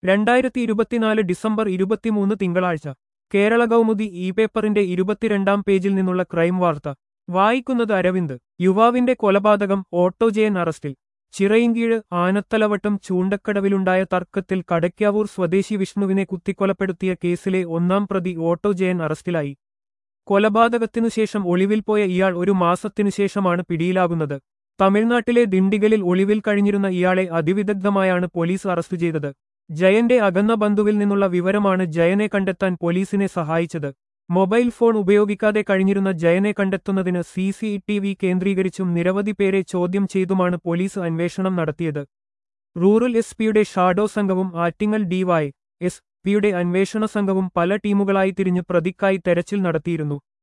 രണ്ടായിരത്തി ഇരുപത്തിനാല് ഡിസംബർ ഇരുപത്തിമൂന്ന് തിങ്കളാഴ്ച കേരള കൗമുദി ഇ പേപ്പറിന്റെ ഇരുപത്തിരണ്ടാം പേജിൽ നിന്നുള്ള ക്രൈം വാർത്ത വായിക്കുന്നത് അരവിന്ദ് യുവാവിന്റെ കൊലപാതകം ഓട്ടോജയൻ അറസ്റ്റിൽ ചിറയിൻകീഴ് ആനത്തലവട്ടം ചൂണ്ടക്കടവിലുണ്ടായ തർക്കത്തിൽ കടയ്ക്കാവൂർ സ്വദേശി വിഷ്ണുവിനെ കുത്തിക്കൊലപ്പെടുത്തിയ കേസിലെ ഒന്നാം പ്രതി ഓട്ടോജയൻ അറസ്റ്റിലായി കൊലപാതകത്തിനുശേഷം ഒളിവിൽ പോയ ഇയാൾ ഒരു മാസത്തിനുശേഷമാണ് പിടിയിലാകുന്നത് തമിഴ്നാട്ടിലെ ദിണ്ടിഗലിൽ ഒളിവിൽ കഴിഞ്ഞിരുന്ന ഇയാളെ അതിവിദഗ്ധമായാണ് പോലീസ് അറസ്റ്റ് ചെയ്തത് ജയന്റെ അകന്ന ബന്ധുവിൽ നിന്നുള്ള വിവരമാണ് ജയനെ കണ്ടെത്താൻ പോലീസിനെ സഹായിച്ചത് മൊബൈൽ ഫോൺ ഉപയോഗിക്കാതെ കഴിഞ്ഞിരുന്ന ജയനെ കണ്ടെത്തുന്നതിന് സി സി ടി വി കേന്ദ്രീകരിച്ചും നിരവധി പേരെ ചോദ്യം ചെയ്തുമാണ് പോലീസ് അന്വേഷണം നടത്തിയത് റൂറൽ എസ് പിയുടെ ഷാഡോ സംഘവും ആറ്റിങ്ങൽ ഡിവൈ എസ് പിയുടെ അന്വേഷണ സംഘവും പല ടീമുകളായി തിരിഞ്ഞ് പ്രതിക്കായി തെരച്ചിൽ നടത്തിയിരുന്നു